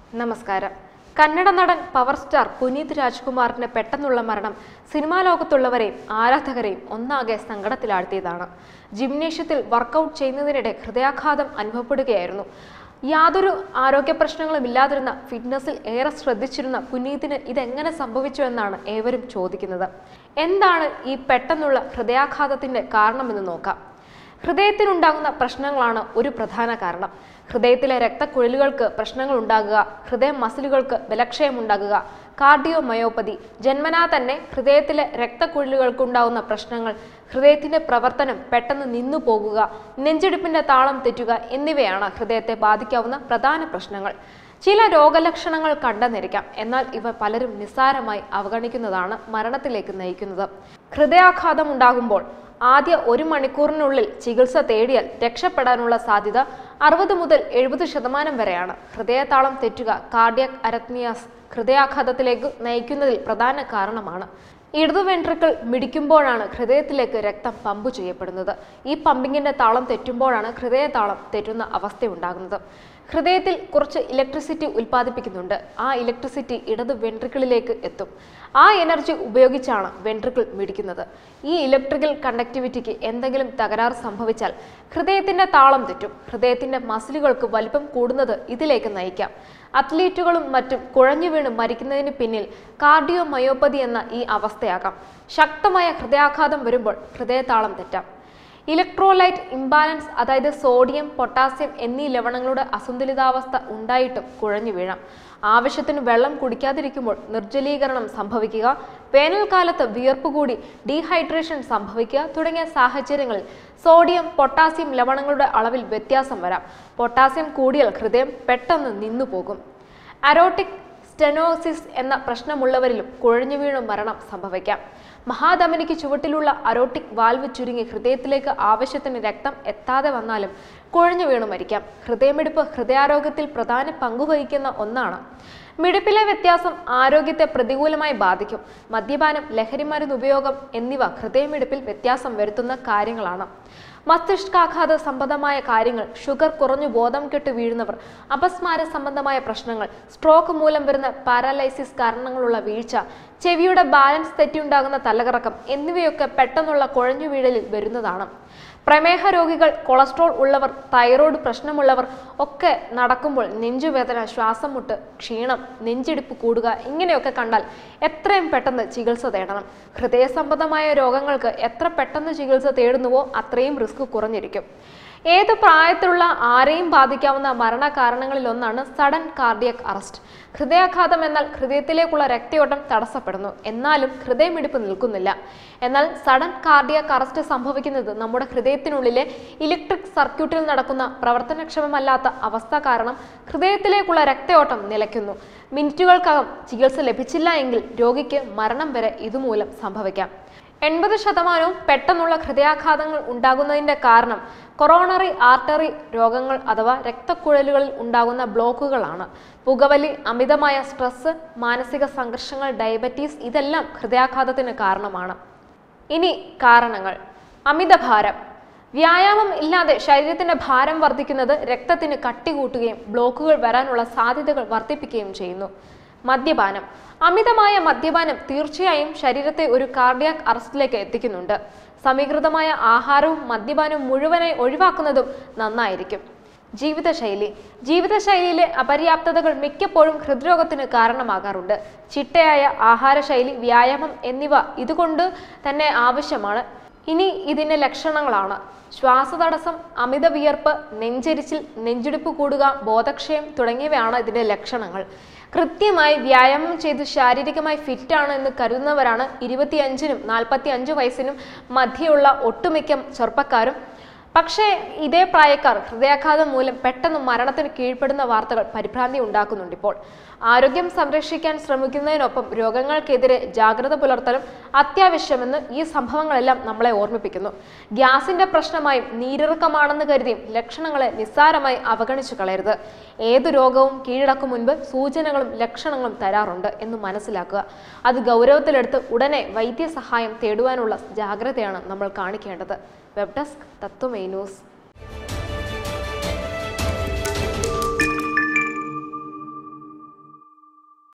നമസ്കാരം കന്നഡ നടൻ power star Puneet രാജ്കുമാറിന്റെ പെട്ടെന്നുള്ള മരണം സിനിമാ ലോകത്തുള്ളവരെയും ആരാധകരെയും ഒന്നാകെ സങ്കടത്തിലാഴ്ത്തിയതാണ് ജിംനേഷ്യത്തിൽ വർക്കൗട്ട് ചെയ്യുന്നതിനിടെ ഹൃദയാഘാതം അനുഭവപ്പെടുകയായിരുന്നു യാതൊരു ആരോഗ്യ പ്രശ്നങ്ങളും ഇല്ലാതിരുന്ന ഫിറ്റ്നസിൽ ഏറെ ശ്രദ്ധിച്ചിരുന്ന പുനീതിന് ഇതെങ്ങനെ സംഭവിച്ചു എന്നാണ് ഏവരും ചോദിക്കുന്നത് എന്താണ് ഈ പെട്ടെന്നുള്ള ഹൃദയാഘാതത്തിന്റെ കാരണമെന്ന് നോക്കാം ഹൃദയത്തിനുണ്ടാകുന്ന പ്രശ്നങ്ങളാണ് ഒരു പ്രധാന കാരണം ഹൃദയത്തിലെ രക്തക്കുഴലുകൾക്ക് പ്രശ്നങ്ങൾ ഉണ്ടാകുക ഹൃദയ മസിലുകൾക്ക് ബലക്ഷയം ഉണ്ടാകുക കാർഡിയോ മയോപ്പതി ജന്മനാ തന്നെ ഹൃദയത്തിലെ രക്തക്കുഴലുകൾക്കുണ്ടാകുന്ന പ്രശ്നങ്ങൾ ഹൃദയത്തിന്റെ പ്രവർത്തനം പെട്ടെന്ന് നിന്നു പോകുക നെഞ്ചിടിപ്പിന്റെ താളം തെറ്റുക എന്നിവയാണ് ഹൃദയത്തെ ബാധിക്കാവുന്ന പ്രധാന പ്രശ്നങ്ങൾ ചില രോഗലക്ഷണങ്ങൾ കണ്ടെന്നിരിക്കാം എന്നാൽ ഇവ പലരും നിസ്സാരമായി അവഗണിക്കുന്നതാണ് മരണത്തിലേക്ക് നയിക്കുന്നത് ഹൃദയാഘാതം ഉണ്ടാകുമ്പോൾ ആദ്യ ഒരു മണിക്കൂറിനുള്ളിൽ ചികിത്സ തേടിയാൽ രക്ഷപ്പെടാനുള്ള സാധ്യത അറുപത് മുതൽ എഴുപത് ശതമാനം വരെയാണ് ഹൃദയതാളം തെറ്റുക കാർഡിയക് അരത്മിയാസ് ഹൃദയാഘാതത്തിലേക്ക് നയിക്കുന്നതിൽ പ്രധാന കാരണമാണ് ഇടതു വെൻട്രിക്കിൾ മിടിക്കുമ്പോഴാണ് ഹൃദയത്തിലേക്ക് രക്തം പമ്പ് ചെയ്യപ്പെടുന്നത് ഈ പമ്പിങ്ങിന്റെ താളം തെറ്റുമ്പോഴാണ് ഹൃദയതാളം തെറ്റുന്ന അവസ്ഥയുണ്ടാകുന്നത് ഹൃദയത്തിൽ കുറച്ച് ഇലക്ട്രിസിറ്റി ഉൽപ്പാദിപ്പിക്കുന്നുണ്ട് ആ ഇലക്ട്രിസിറ്റി ഇടത് വെൻട്രിക്കിളിലേക്ക് എത്തും ആ എനർജി ഉപയോഗിച്ചാണ് വെൻട്രിക്കിൾ മിടിക്കുന്നത് ഈ ഇലക്ട്രിക്കൽ കണ്ടക്ടിവിറ്റിക്ക് എന്തെങ്കിലും തകരാറ് സംഭവിച്ചാൽ ഹൃദയത്തിന്റെ താളം തെറ്റും ഹൃദയത്തിന്റെ മസിലുകൾക്ക് വലിപ്പം കൂടുന്നത് ഇതിലേക്ക് നയിക്കാം അത്ലീറ്റുകളും മറ്റും കുഴഞ്ഞു വീണ് മരിക്കുന്നതിന് പിന്നിൽ കാർഡിയോ മയോപ്പതി എന്ന ഈ അവസ്ഥയാകാം ശക്തമായ ഹൃദയാഘാതം വരുമ്പോൾ ഹൃദയതാളം തെറ്റാം ഇലക്ട്രോലൈറ്റ് ഇംബാലൻസ് അതായത് സോഡിയം പൊട്ടാസ്യം എന്നീ ലവണങ്ങളുടെ അസന്തുലിതാവസ്ഥ ഉണ്ടായിട്ടും കുഴഞ്ഞു വീഴാം ആവശ്യത്തിന് വെള്ളം കുടിക്കാതിരിക്കുമ്പോൾ നിർജ്ജലീകരണം സംഭവിക്കുക വേനൽക്കാലത്ത് വിയർപ്പ് കൂടി ഡീഹൈഡ്രേഷൻ സംഭവിക്കുക തുടങ്ങിയ സാഹചര്യങ്ങളിൽ സോഡിയം പൊട്ടാസ്യം ലവണങ്ങളുടെ അളവിൽ വ്യത്യാസം വരാം പൊട്ടാസ്യം കൂടിയാൽ ഹൃദയം പെട്ടെന്ന് നിന്നുപോകും അരോട്ടിക് സ്റ്റെനോസിസ് എന്ന പ്രശ്നമുള്ളവരിലും കുഴഞ്ഞു വീണു മരണം സംഭവിക്കാം മഹാധമനിക്ക് ചുവട്ടിലുള്ള അരോട്ടിക് വാൽവ് ചുരുങ്ങി ഹൃദയത്തിലേക്ക് ആവശ്യത്തിന് രക്തം എത്താതെ വന്നാലും കുഴഞ്ഞു വീണു മരിക്കാം ഹൃദയമിടിപ്പ് ഹൃദയാരോഗ്യത്തിൽ പ്രധാന പങ്കുവഹിക്കുന്ന ഒന്നാണ് മിടിപ്പിലെ വ്യത്യാസം ആരോഗ്യത്തെ പ്രതികൂലമായി ബാധിക്കും മദ്യപാനം ലഹരിമരുന്ന് ഉപയോഗം എന്നിവ ഹൃദയമിടിപ്പിൽ വ്യത്യാസം വരുത്തുന്ന കാര്യങ്ങളാണ് മസ്തിഷ്കാഘാത സംബന്ധമായ കാര്യങ്ങൾ ഷുഗർ കുറഞ്ഞു ബോധം കെട്ട് വീഴുന്നവർ അപസ്മാര സംബന്ധമായ പ്രശ്നങ്ങൾ സ്ട്രോക്ക് മൂലം വരുന്ന പാരാലൈസിസ് കാരണങ്ങളുള്ള വീഴ്ച ചെവിയുടെ ബാലൻസ് തെറ്റിയുണ്ടാകുന്ന തലകറക്കം എന്നിവയൊക്കെ പെട്ടെന്നുള്ള കുഴഞ്ഞു വീഴലിൽ വരുന്നതാണ് പ്രമേഹ രോഗികൾ കൊളസ്ട്രോൾ ഉള്ളവർ തൈറോയ്ഡ് പ്രശ്നമുള്ളവർ ഒക്കെ നടക്കുമ്പോൾ നെഞ്ചുവേദന ശ്വാസം മുട്ട് ക്ഷീണം നെഞ്ചിടിപ്പ് കൂടുക ഇങ്ങനെയൊക്കെ കണ്ടാൽ എത്രയും പെട്ടെന്ന് ചികിത്സ തേടണം ഹൃദയ സംബന്ധമായ രോഗങ്ങൾക്ക് എത്ര പെട്ടെന്ന് ചികിത്സ തേടുന്നുവോ അത്രയും റിസ്ക് കുറഞ്ഞിരിക്കും ഏത് പ്രായത്തിലുള്ള ആരെയും ബാധിക്കാവുന്ന മരണകാരണങ്ങളിൽ ഒന്നാണ് സഡൻ കാർഡിയക് അറസ്റ്റ് ഹൃദയാഘാതം എന്നാൽ ഹൃദയത്തിലേക്കുള്ള രക്തയോട്ടം തടസ്സപ്പെടുന്നു എന്നാലും ഹൃദയമിടിപ്പ് നിൽക്കുന്നില്ല എന്നാൽ സഡൻ കാർഡിയക് അറസ്റ്റ് സംഭവിക്കുന്നത് നമ്മുടെ ഹൃദയത്തിനുള്ളിലെ ഇലക്ട്രിക് സർക്യൂട്ടിൽ നടക്കുന്ന പ്രവർത്തനക്ഷമമല്ലാത്ത അവസ്ഥ കാരണം ഹൃദയത്തിലേക്കുള്ള രക്തയോട്ടം നിലയ്ക്കുന്നു മിനിറ്റുകൾക്കകം ചികിത്സ ലഭിച്ചില്ല എങ്കിൽ രോഗിക്ക് മരണം വരെ ഇതുമൂലം സംഭവിക്കാം എൺപത് ശതമാനവും പെട്ടെന്നുള്ള ഹൃദയാഘാതങ്ങൾ ഉണ്ടാകുന്നതിന്റെ കാരണം കൊറോണറി ആർട്ടറി രോഗങ്ങൾ അഥവാ രക്തക്കുഴലുകളിൽ ഉണ്ടാകുന്ന ബ്ലോക്കുകളാണ് പുകവലി അമിതമായ സ്ട്രെസ് മാനസിക സംഘർഷങ്ങൾ ഡയബറ്റീസ് ഇതെല്ലാം ഹൃദയാഘാതത്തിന് കാരണമാണ് ഇനി കാരണങ്ങൾ അമിതഭാരം വ്യായാമം ഇല്ലാതെ ശരീരത്തിന്റെ ഭാരം വർദ്ധിക്കുന്നത് രക്തത്തിന് കട്ടി കൂട്ടുകയും ബ്ലോക്കുകൾ വരാനുള്ള സാധ്യതകൾ വർദ്ധിപ്പിക്കുകയും ചെയ്യുന്നു മദ്യപാനം അമിതമായ മദ്യപാനം തീർച്ചയായും ശരീരത്തെ ഒരു കാർഡിയാക് അറസ്റ്റിലേക്ക് എത്തിക്കുന്നുണ്ട് സമീകൃതമായ ആഹാരവും മദ്യപാനവും മുഴുവനായി ഒഴിവാക്കുന്നതും നന്നായിരിക്കും ജീവിതശൈലി ജീവിതശൈലിയിലെ അപര്യാപ്തതകൾ മിക്കപ്പോഴും ഹൃദ്രോഗത്തിന് കാരണമാകാറുണ്ട് ചിട്ടയായ ആഹാരശൈലി വ്യായാമം എന്നിവ ഇതുകൊണ്ട് തന്നെ ആവശ്യമാണ് ഇനി ഇതിന്റെ ലക്ഷണങ്ങളാണ് ശ്വാസതടസ്സം അമിത വിയർപ്പ് നെഞ്ചരിച്ചിൽ നെഞ്ചിടിപ്പ് കൂടുക ബോധക്ഷയം തുടങ്ങിയവയാണ് ഇതിന്റെ ലക്ഷണങ്ങൾ കൃത്യമായി വ്യായാമം ചെയ്ത് ശാരീരികമായി ഫിറ്റാണ് എന്ന് കരുതുന്നവരാണ് ഇരുപത്തിയഞ്ചിനും നാൽപ്പത്തി അഞ്ച് വയസ്സിനും മധ്യയുള്ള ഒട്ടുമിക്ക ചെറുപ്പക്കാരും പക്ഷേ ഇതേ പ്രായക്കാർ ഹൃദയാഘാതം മൂലം പെട്ടെന്ന് മരണത്തിന് കീഴ്പ്പെടുന്ന വാർത്തകൾ പരിഭ്രാന്തി ഉണ്ടാക്കുന്നുണ്ട് ഇപ്പോൾ ആരോഗ്യം സംരക്ഷിക്കാൻ ശ്രമിക്കുന്നതിനൊപ്പം രോഗങ്ങൾക്കെതിരെ ജാഗ്രത പുലർത്തലും അത്യാവശ്യമെന്ന് ഈ സംഭവങ്ങളെല്ലാം നമ്മളെ ഓർമ്മിപ്പിക്കുന്നു ഗ്യാസിന്റെ പ്രശ്നമായും നീരിറക്കമാണെന്ന് കരുതിയും ലക്ഷണങ്ങളെ നിസ്സാരമായി അവഗണിച്ചു കളയരുത് ഏതു രോഗവും കീഴടക്കും മുൻപ് സൂചനകളും ലക്ഷണങ്ങളും തരാറുണ്ട് എന്ന് മനസ്സിലാക്കുക അത് ഗൗരവത്തിലെടുത്ത് ഉടനെ വൈദ്യസഹായം തേടുവാനുള്ള ജാഗ്രതയാണ് നമ്മൾ കാണിക്കേണ്ടത് വെബ് ഡെസ്ക് തത്വമേ ന്യൂസ്